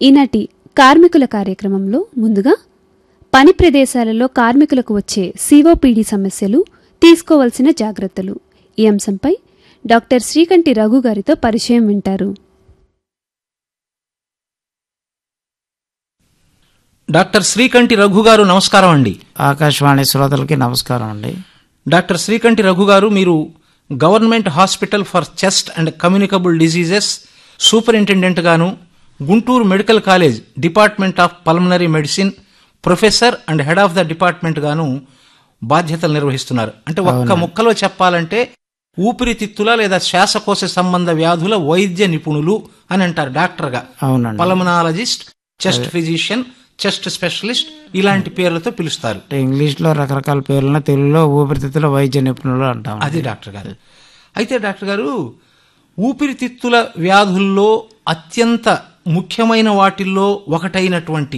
ఈనాటి కార్మికుల కార్యక్రమంలో ముందుగా పని ప్రదేశాలలో కార్మికులకు వచ్చే సిఓపిడి సమస్యలు తీసుకోవలసిన జాగ్రత్తలు ఈ అంశంపై డాక్టర్ శ్రీకంఠి రఘు గారితో పరిచయం వింటారు డాక్టర్ శ్రీకంఠి రఘు గారు నమస్కారం అండి ఆకాశవాణి శ్రోతలకి నమస్కారం అండి డాక్టర్ శ్రీకంఠి రఘు గారు మీరు government hospital for chest and communicable diseases superintendent గాను Guntur medical college department of pulmonary medicine professor and head of the department గాను బాధ్యతలు నిర్వహిస్తున్నారు అంటే ఒక్క ముక్కలో చెప్పాలంటే ఊపిరితిత్తుల లేదా శ్వాసకోశ సంబంధ వ్యాధుల వైద్య నిపుణులు అని అంటారు డాక్టర్ గా అవునండి pulmonologist chest physician chest specialist ఇలాంటి పేర్లతో పిలుస్తారు అంటే ఇంగ్లీష్ లో రకరకాల పేర్లను తెలుగులో ఊపిరితిత్తుల వైద్య నిపుణులు అంటాం అది డాక్టర్ గారు అయితే డాక్టర్ గారు ఊపిరితిత్తుల వ్యాధుల్లో అత్యంత ముఖ్యమైన వాటిల్లో ఒకటైనటువంటి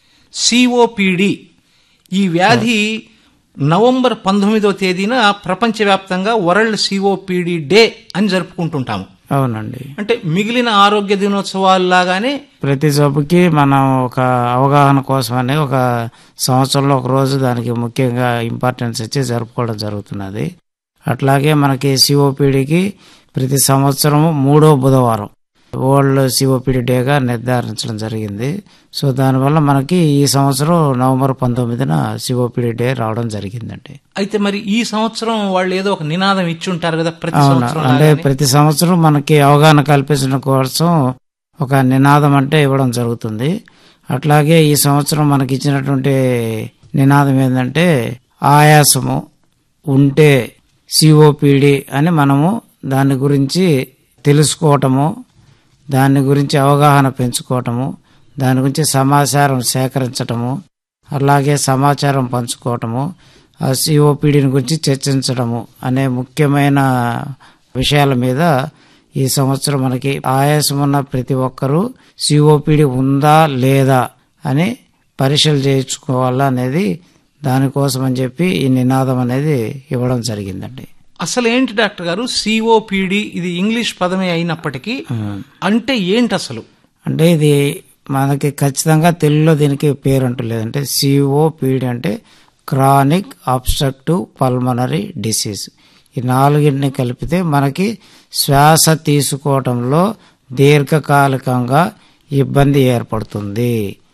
సిఓపిడి ఈ వ్యాధి నవంబర్ పంతొమ్మిదో తేదీన ప్రపంచవ్యాప్తంగా వరల్డ్ సిఓపిడి డే అని జరుపుకుంటుంటాము అవునండి అంటే మిగిలిన ఆరోగ్య దినోత్సవాలు లాగానే ప్రతి జబ్బుకి మనం ఒక అవగాహన కోసమని ఒక సంవత్సరంలో ఒక రోజు దానికి ముఖ్యంగా ఇంపార్టెన్స్ ఇచ్చి జరుపుకోవడం జరుగుతున్నది అట్లాగే మనకి సిఓపిడికి ప్రతి సంవత్సరము మూడో బుధవారం వరల్డ్ సిఓపిడి డేగా నిర్ధారించడం జరిగింది సో దానివల్ల మనకి ఈ సంవత్సరం నవంబర్ పంతొమ్మిదిన సిఓపిడి డే రావడం జరిగిందండి అయితే మరి ఈ సంవత్సరం వాళ్ళు ఏదో ఒక నినాదం ఇచ్చి ఉంటారు కదా ప్రతి అవును సంవత్సరం అంటే లాగానే. ప్రతి సంవత్సరం మనకి అవగాహన కల్పించడం కోసం ఒక నినాదం అంటే ఇవ్వడం జరుగుతుంది అట్లాగే ఈ సంవత్సరం మనకి ఇచ్చినటువంటి నినాదం ఏంటంటే ఆయాసము ఉంటే సిఓపిడి అని మనము దాని గురించి తెలుసుకోవటము దాని గురించి అవగాహన పెంచుకోవటము దాని గురించి సమాచారం సేకరించటము అలాగే సమాచారం పంచుకోవటము ఆ సిఓపిడిని గురించి చర్చించడము అనే ముఖ్యమైన విషయాల మీద ఈ సంవత్సరం మనకి ఆయాసం ఉన్న ప్రతి ఒక్కరూ సిఓపిడి ఉందా లేదా అని పరీక్షలు చేయించుకోవాలా అనేది దానికోసం అని చెప్పి ఈ నినాదం అనేది ఇవ్వడం జరిగిందండి అసలు ఏంటి డాక్టర్ గారు సిఓపిడి ఇది ఇంగ్లీష్ పదమే అయినప్పటికీ అంటే ఏంటి అసలు అంటే ఇది మనకి ఖచ్చితంగా తెలుగులో దీనికి పేరు అంటూ లేదంటే సిఓపిడి అంటే క్రానిక్ అబ్స్ట్రక్టివ్ పల్మనరీ డిసీజ్ ఈ నాలుగింటిని కలిపితే మనకి శ్వాస తీసుకోవటంలో దీర్ఘకాలికంగా ఇబ్బంది ఏర్పడుతుంది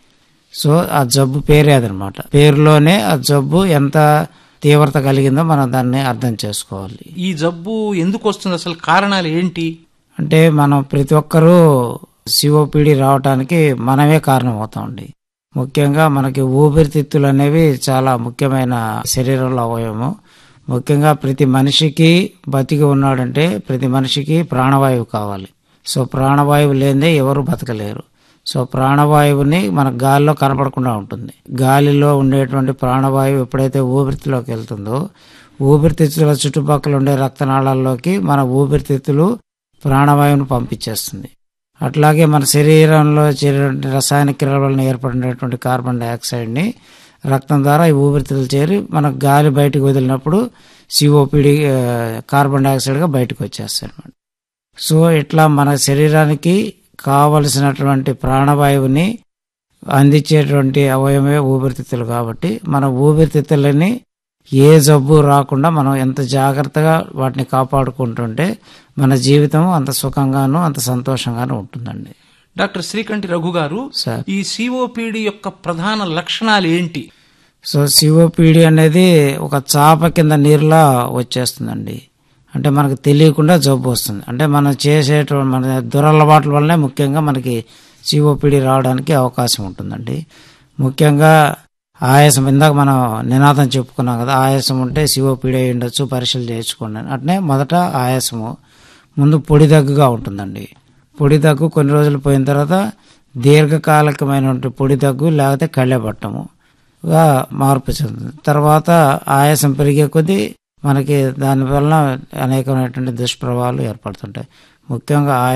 సో ఆ జబ్బు పేరే అదనమాట పేరులోనే ఆ జబ్బు ఎంత తీవ్రత కలిగిందో మనం దాన్ని అర్థం చేసుకోవాలి ఈ జబ్బు ఎందుకు వస్తుంది అసలు కారణాలు ఏంటి అంటే మనం ప్రతి ఒక్కరూ సిఓపిడి రావడానికి మనమే కారణం అవుతామండి ముఖ్యంగా మనకి ఊపిరితిత్తులు అనేవి చాలా ముఖ్యమైన శరీరంలో అవయవము ముఖ్యంగా ప్రతి మనిషికి బతికి ఉన్నాడంటే ప్రతి మనిషికి ప్రాణవాయువు కావాలి సో ప్రాణవాయువు లేనిదే ఎవరు బతకలేరు సో ప్రాణవాయువుని మన గాలిలో కనపడకుండా ఉంటుంది గాలిలో ఉండేటువంటి ప్రాణవాయువు ఎప్పుడైతే ఊపిరితిత్తులోకి వెళ్తుందో ఊపిరితిత్తుల చుట్టుపక్కల ఉండే రక్తనాళాల్లోకి మన ఊపిరితిత్తులు ప్రాణవాయువును పంపించేస్తుంది అట్లాగే మన శరీరంలో చేరేటువంటి రసాయన క్రియల వలన ఏర్పడినటువంటి కార్బన్ డైఆక్సైడ్ని రక్తం ద్వారా ఈ ఊపిరితిత్తులు చేరి మన గాలి బయటకు వదిలినప్పుడు సిఓపిడి కార్బన్ డైఆక్సైడ్గా బయటకు వచ్చేస్తాయి అన్నమాట సో ఇట్లా మన శరీరానికి కావలసినటువంటి ప్రాణవాయువుని అందించేటువంటి అవయవమే ఊపిరితిత్తులు కాబట్టి మన ఊపిరితిత్తులని ఏ జబ్బు రాకుండా మనం ఎంత జాగ్రత్తగా వాటిని కాపాడుకుంటుంటే మన జీవితం అంత సుఖంగాను అంత సంతోషంగాను ఉంటుందండి డాక్టర్ శ్రీకంఠి రఘు గారు సార్ ఈ సిఓపిడి యొక్క ప్రధాన లక్షణాలు ఏంటి సో సిఓపిడి అనేది ఒక చాప కింద నీరులా వచ్చేస్తుందండి అంటే మనకు తెలియకుండా జబ్బు వస్తుంది అంటే మనం చేసేటువంటి మన దురలవాట్ల వల్లనే ముఖ్యంగా మనకి సిఓపిడి రావడానికి అవకాశం ఉంటుందండి ముఖ్యంగా ఆయాసం ఇందాక మనం నినాదం చెప్పుకున్నాం కదా ఆయాసం ఉంటే సిఓపిడి అయి ఉండొచ్చు పరీక్షలు చేయించుకోండి అని. అట్నే మొదట ఆయాసము ముందు పొడి దగ్గుగా ఉంటుందండి పొడి దగ్గు కొన్ని రోజులు పోయిన తర్వాత దీర్ఘకాలికమైన పొడి దగ్గు లేకపోతే కళ్ళెబట్టము గా మార్పు చెందుతుంది తర్వాత ఆయాసం పెరిగే కొద్దీ మనకి దానివల్ల అనేకమైనటువంటి దుష్ప్రభావాలు ఏర్పడుతుంటాయి ముఖ్యంగా